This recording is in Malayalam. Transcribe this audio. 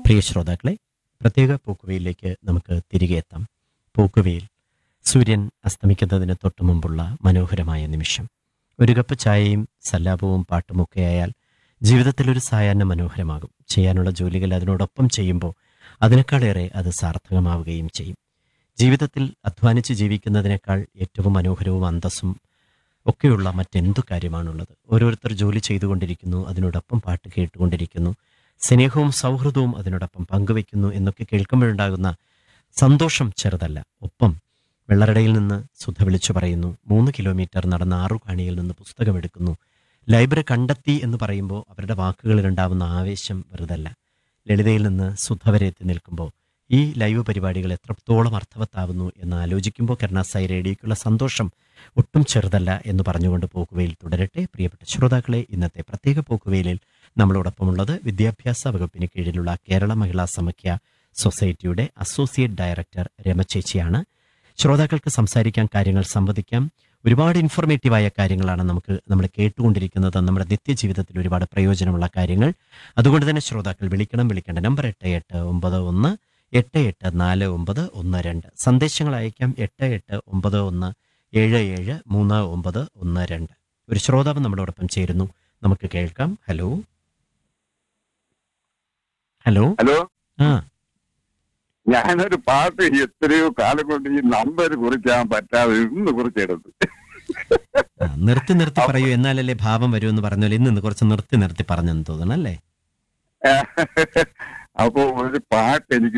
പ്രിയ ശ്രോതാക്കളെ പ്രത്യേക പോക്കുവയിലേക്ക് നമുക്ക് തിരികെ എത്താം പോക്കുവയിൽ സൂര്യൻ അസ്തമിക്കുന്നതിന് തൊട്ടു മുമ്പുള്ള മനോഹരമായ നിമിഷം ഒരു കപ്പ് ചായയും സല്ലാപവും പാട്ടുമൊക്കെയായാൽ ജീവിതത്തിൽ ഒരു സായാഹ്ന മനോഹരമാകും ചെയ്യാനുള്ള ജോലികൾ അതിനോടൊപ്പം ചെയ്യുമ്പോൾ അതിനേക്കാളേറെ അത് സാർത്ഥകമാവുകയും ചെയ്യും ജീവിതത്തിൽ അധ്വാനിച്ച് ജീവിക്കുന്നതിനേക്കാൾ ഏറ്റവും മനോഹരവും അന്തസ്സും ഒക്കെയുള്ള മറ്റെന്തു കാര്യമാണുള്ളത് ഓരോരുത്തർ ജോലി ചെയ്തുകൊണ്ടിരിക്കുന്നു അതിനോടൊപ്പം പാട്ട് കേട്ടുകൊണ്ടിരിക്കുന്നു സ്നേഹവും സൗഹൃദവും അതിനോടൊപ്പം പങ്കുവെക്കുന്നു എന്നൊക്കെ കേൾക്കുമ്പോഴുണ്ടാകുന്ന സന്തോഷം ചെറുതല്ല ഒപ്പം വെള്ളറടയിൽ നിന്ന് സുധ വിളിച്ചു പറയുന്നു മൂന്ന് കിലോമീറ്റർ നടന്ന ആറുകാണിയിൽ നിന്ന് പുസ്തകമെടുക്കുന്നു ലൈബ്രറി കണ്ടെത്തി എന്ന് പറയുമ്പോൾ അവരുടെ വാക്കുകളിലുണ്ടാവുന്ന ആവേശം വെറുതല്ല ലളിതയിൽ നിന്ന് സുധ വരെ എത്തി നിൽക്കുമ്പോൾ ഈ ലൈവ് പരിപാടികൾ എത്രത്തോളം അർത്ഥവത്താവുന്നു എന്ന് ആലോചിക്കുമ്പോൾ കരുണാസായി റേഡിയോയ്ക്കുള്ള സന്തോഷം ഒട്ടും ചെറുതല്ല എന്ന് പറഞ്ഞുകൊണ്ട് പോക്കുവയിൽ തുടരട്ടെ പ്രിയപ്പെട്ട ശ്രോതാക്കളെ ഇന്നത്തെ പ്രത്യേക പോക്കുവയിലിൽ നമ്മളോടൊപ്പമുള്ളത് വിദ്യാഭ്യാസ വകുപ്പിന് കീഴിലുള്ള കേരള മഹിളാ സമഖ്യ സൊസൈറ്റിയുടെ അസോസിയേറ്റ് ഡയറക്ടർ രമചേച്ചിയാണ് ശ്രോതാക്കൾക്ക് സംസാരിക്കാൻ കാര്യങ്ങൾ സംവദിക്കാം ഒരുപാട് ഇൻഫോർമേറ്റീവായ കാര്യങ്ങളാണ് നമുക്ക് നമ്മൾ കേട്ടുകൊണ്ടിരിക്കുന്നത് നമ്മുടെ നിത്യജീവിതത്തിൽ ഒരുപാട് പ്രയോജനമുള്ള കാര്യങ്ങൾ അതുകൊണ്ട് തന്നെ ശ്രോതാക്കൾ വിളിക്കണം വിളിക്കേണ്ട നമ്പർ എട്ട് എട്ട് ഒമ്പത് ഒന്ന് എട്ട് എട്ട് നാല് ഒമ്പത് ഒന്ന് രണ്ട് സന്ദേശങ്ങൾ അയക്കാം എട്ട് എട്ട് ഒമ്പത് ഒന്ന് ഏഴ് ഏഴ് മൂന്ന് ഒമ്പത് ഒന്ന് രണ്ട് ഒരു ശ്രോതാവ് നമ്മളോടൊപ്പം ചേരുന്നു നമുക്ക് കേൾക്കാം ഹലോ ഹലോ ഹലോ ആ ഞാനൊരു പാട്ട് എത്രയോ കാലം കൊണ്ട് ഈ നമ്പർ കുറിക്കാൻ പറ്റാതെ ഇന്ന് കുറിച്ചെടുത്ത് ആ, നിർത്തി നിർത്തി പറയൂ എന്നാലല്ലേ ഭാവം വരൂ എന്ന് പറഞ്ഞാൽ ഇന്ന് ഇന്ന് കുറച്ച് നിർത്തി നിർത്തി പറഞ്ഞെന്ന് തോന്നണം അല്ലേ അപ്പൊ ഒരു പാട്ട് എനിക്ക്